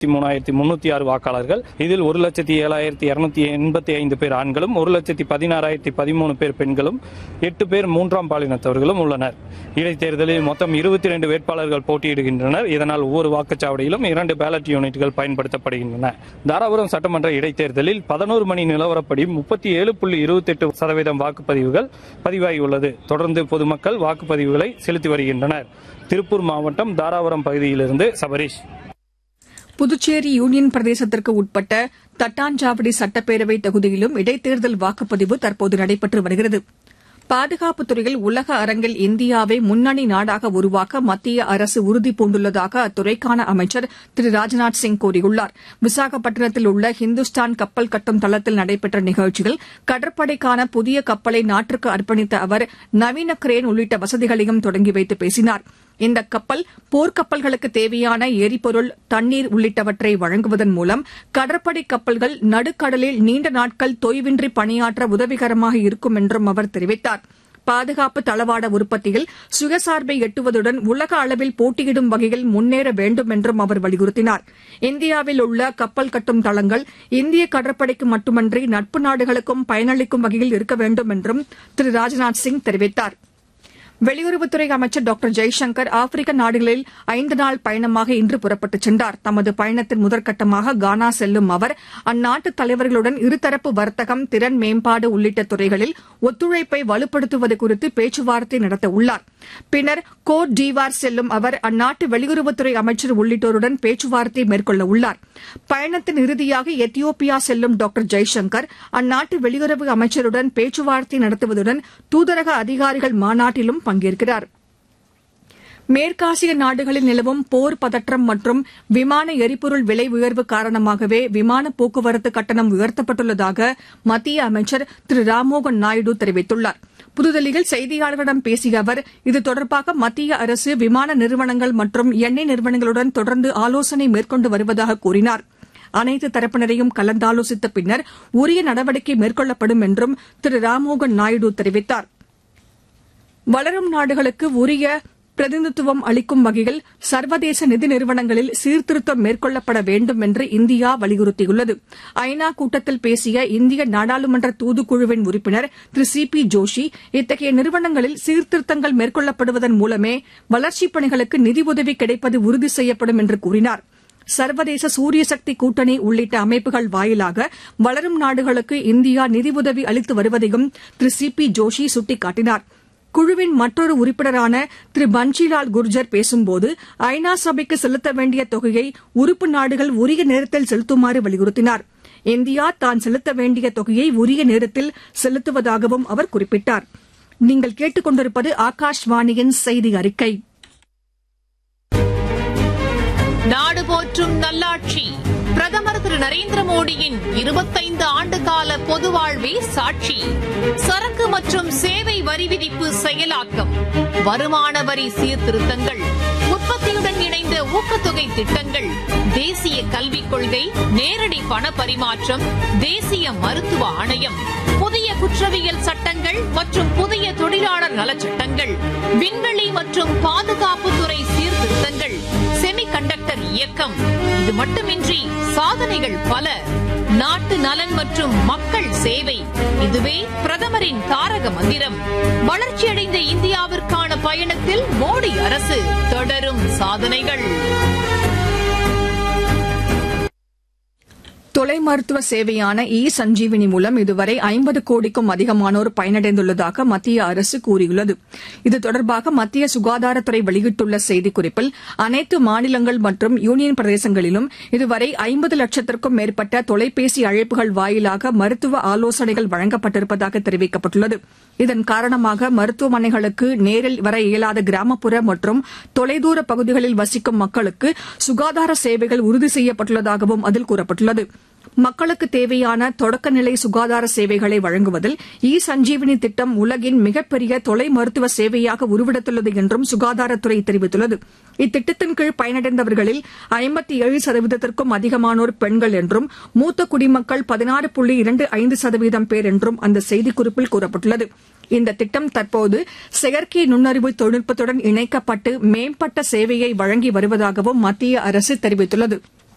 மூணாயிரத்தி முன்னூத்தி ஆறு வாக்காளர்கள் இதில் ஒரு லட்சத்தி ஏழாயிரத்தி இருநூத்தி எண்பத்தி ஐந்து பேர் ஆண்களும் ஒரு லட்சத்தி பதினாறாயிரத்தி பதிமூணு பேர் பெண்களும் எட்டு பேர் மூன்றாம் பாலினத்தவர்களும் உள்ளனர் இடைத்தேர்தலில் மொத்தம் இருபத்தி ரெண்டு வேட்பாளர்கள் போட்டியிடுகின்றனர் இதனால் ஒவ்வொரு வாக்குச்சாவடியிலும் இரண்டு பேலட் யூனிட்கள் பயன்படுத்தப்படுகின்றன தாராபுரம் சட்டமன்ற இடைத்தேர்தலில் பதினோரு மணி நிலவரப்படி முப்பத்தி ஏழு புள்ளி இருபத்தி எட்டு சதவீதம் வாக்குப்பதிவுகள் பதிவாகியுள்ளது தொடர்ந்து பொதுமக்கள் வாக்குப்பதிவுகளை செலுத்தி வருகின்றனர் திருப்பூர் மாவட்டம் தாராபுரம் பகுதியிலிருந்து சபரீஷ் புதுச்சேரி யூனியன் பிரதேசத்திற்கு உட்பட்ட தட்டாஞ்சாவடி சட்டப்பேரவை தொகுதியிலும் இடைத்தேர்தல் வாக்குப்பதிவு தற்போது நடைபெற்று வருகிறது பாதுகாப்புத் துறையில் உலக அரங்கில் இந்தியாவை முன்னணி நாடாக உருவாக்க மத்திய அரசு உறுதி பூண்டுள்ளதாக அத்துறைக்கான அமைச்சர் திரு ராஜ்நாத் சிங் கூறியுள்ளார் விசாகப்பட்டினத்தில் உள்ள ஹிந்துஸ்தான் கப்பல் கட்டும் தளத்தில் நடைபெற்ற நிகழ்ச்சியில் கடற்படைக்கான புதிய கப்பலை நாட்டிற்கு அர்ப்பணித்த அவர் நவீன கிரேன் உள்ளிட்ட வசதிகளையும் தொடங்கி வைத்து பேசினார் இந்த கப்பல் போர்க்கப்பல்களுக்கு தேவையான எரிபொருள் தண்ணீர் உள்ளிட்டவற்றை வழங்குவதன் மூலம் கடற்படை கப்பல்கள் நடுக்கடலில் நீண்ட நாட்கள் தொய்வின்றி பணியாற்ற உதவிகரமாக இருக்கும் என்றும் அவர் தெரிவித்தார் பாதுகாப்பு தளவாட உற்பத்தியில் சுயசார்பை எட்டுவதுடன் உலக அளவில் போட்டியிடும் வகையில் முன்னேற வேண்டும் என்றும் அவர் வலியுறுத்தினார் இந்தியாவில் உள்ள கப்பல் கட்டும் தளங்கள் இந்திய கடற்படைக்கு மட்டுமன்றி நட்பு நாடுகளுக்கும் பயனளிக்கும் வகையில் இருக்க வேண்டும் என்றும் திரு ராஜ்நாத் சிங் தெரிவித்தாா் வெளியுறவுத்துறை அமைச்சர் டாக்டர் ஜெய்சங்கர் ஆப்பிரிக்க நாடுகளில் ஐந்து நாள் பயணமாக இன்று புறப்பட்டுச் சென்றார் தமது பயணத்தின் முதற்கட்டமாக கானா செல்லும் அவர் அந்நாட்டு தலைவர்களுடன் இருதரப்பு வர்த்தகம் திறன் மேம்பாடு உள்ளிட்ட துறைகளில் ஒத்துழைப்பை வலுப்படுத்துவது குறித்து பேச்சுவார்த்தை நடத்த உள்ளார் பின்னர் கோட் டீவார் செல்லும் அவர் அந்நாட்டு வெளியுறவுத்துறை அமைச்சர் உள்ளிட்டோருடன் பேச்சுவார்த்தை மேற்கொள்ள உள்ளார் பயணத்தின் இறுதியாக எத்தியோப்பியா செல்லும் டாக்டர் ஜெய்சங்கர் அந்நாட்டு வெளியுறவு அமைச்சருடன் பேச்சுவார்த்தை நடத்துவதுடன் தூதரக அதிகாரிகள் மாநாட்டிலும் பங்கேற்கிறார் மேற்காசிய நாடுகளில் நிலவும் போர் பதற்றம் மற்றும் விமான எரிபொருள் விலை உயர்வு காரணமாகவே விமான போக்குவரத்து கட்டணம் உயர்த்தப்பட்டுள்ளதாக மத்திய அமைச்சர் திரு ராம்மோகன் நாயுடு தெரிவித்துள்ளார் புதுதில்லியில் செய்தியாளர்களிடம் பேசிய அவர் இது தொடர்பாக மத்திய அரசு விமான நிறுவனங்கள் மற்றும் எண்ணெய் நிறுவனங்களுடன் தொடர்ந்து ஆலோசனை மேற்கொண்டு வருவதாக கூறினார் அனைத்து தரப்பினரையும் கலந்தாலோசித்த பின்னர் உரிய நடவடிக்கை மேற்கொள்ளப்படும் என்றும் திரு ராம்மோகன் நாயுடு தெரிவித்தார் வளரும் நாடுகளுக்கு உரிய பிரதிநிதித்துவம் அளிக்கும் வகையில் சர்வதேச நிதி நிறுவனங்களில் சீர்திருத்தம் மேற்கொள்ளப்பட வேண்டும் என்று இந்தியா வலியுறுத்தியுள்ளது ஐநா கூட்டத்தில் பேசிய இந்திய நாடாளுமன்ற தூதுக்குழுவின் உறுப்பினர் திரு சி பி ஜோஷி இத்தகைய நிறுவனங்களில் சீர்திருத்தங்கள் மேற்கொள்ளப்படுவதன் மூலமே வளர்ச்சிப் பணிகளுக்கு நிதியுதவி கிடைப்பது உறுதி செய்யப்படும் என்று கூறினார் சர்வதேச சூரிய சக்தி கூட்டணி உள்ளிட்ட அமைப்புகள் வாயிலாக வளரும் நாடுகளுக்கு இந்தியா நிதியுதவி அளித்து வருவதையும் திரு சி பி ஜோஷி சுட்டிக்காட்டினார் குழுவின் மற்றொரு உறுப்பினரான திரு பன்ஷிலால் குர்ஜர் பேசும்போது ஐநா சபைக்கு செலுத்த வேண்டிய தொகையை உறுப்பு நாடுகள் உரிய நேரத்தில் செலுத்துமாறு வலியுறுத்தினார் இந்தியா தான் செலுத்த வேண்டிய தொகையை உரிய நேரத்தில் செலுத்துவதாகவும் அவர் குறிப்பிட்டார் நீங்கள் கேட்டுக் கொண்டிருப்பது ஆகாஷ்வாணியின் செய்தி அறிக்கை நாடு போற்றும் நல்லாட்சி பிரதமர் திரு நரேந்திர மோடியின் இருபத்தைந்து ஆண்டு கால பொது வாழ்வே சாட்சி சரக்கு மற்றும் சேவை வரி விதிப்பு செயலாக்கம் வருமான வரி சீர்திருத்தங்கள் உற்பத்தியுடன் இணைந்த ஊக்கத்தொகை திட்டங்கள் தேசிய கல்விக் கொள்கை நேரடி பண பரிமாற்றம் தேசிய மருத்துவ ஆணையம் புதிய குற்றவியல் சட்டங்கள் மற்றும் புதிய தொழிலாளர் நலச்சட்டங்கள் விண்வெளி மற்றும் பாதுகாப்புத்துறை சீர்திருத்தங்கள் செமி கண்டக்டர் இயக்கம் இது மட்டுமின்றி சாதனைகள் பல நாட்டு நலன் மற்றும் மக்கள் சேவை இதுவே பிரதமரின் தாரக மந்திரம் வளர்ச்சியடைந்த இந்தியாவிற்கான பயணத்தில் மோடி அரசு தொடரும் சாதனைகள் தொலை மருத்துவ சேவையான இ சஞ்சீவினி மூலம் இதுவரை ஐம்பது கோடிக்கும் அதிகமானோர் பயனடைந்துள்ளதாக மத்திய அரசு கூறியுள்ளது இது தொடர்பாக மத்திய சுகாதாரத்துறை வெளியிட்டுள்ள செய்திக்குறிப்பில் அனைத்து மாநிலங்கள் மற்றும் யூனியன் பிரதேசங்களிலும் இதுவரை ஐம்பது லட்சத்திற்கும் மேற்பட்ட தொலைபேசி அழைப்புகள் வாயிலாக மருத்துவ ஆலோசனைகள் வழங்கப்பட்டிருப்பதாக தெரிவிக்கப்பட்டுள்ளது இதன் காரணமாக மருத்துவமனைகளுக்கு நேரில் வர இயலாத கிராமப்புற மற்றும் தொலைதூர பகுதிகளில் வசிக்கும் மக்களுக்கு சுகாதார சேவைகள் உறுதி செய்யப்பட்டுள்ளதாகவும் அதில் கூறப்பட்டுள்ளது மக்களுக்கு தேவையான தொடக்கநிலை சுகாதார சேவைகளை வழங்குவதில் இ சஞ்சீவினி திட்டம் உலகின் மிகப்பெரிய தொலை மருத்துவ சேவையாக உருவெடுத்துள்ளது என்றும் சுகாதாரத்துறை தெரிவித்துள்ளது இத்திட்டத்தின் கீழ் பயனடைந்தவர்களில் ஐம்பத்தி ஏழு சதவீதத்திற்கும் அதிகமானோர் பெண்கள் என்றும் மூத்த குடிமக்கள் பதினாறு புள்ளி இரண்டு ஐந்து சதவீதம் பேர் என்றும் அந்த செய்திக்குறிப்பில் கூறப்பட்டுள்ளது இந்த திட்டம் தற்போது செயற்கை நுண்ணறிவு தொழில்நுட்பத்துடன் இணைக்கப்பட்டு மேம்பட்ட சேவையை வழங்கி வருவதாகவும் மத்திய அரசு தெரிவித்துள்ளது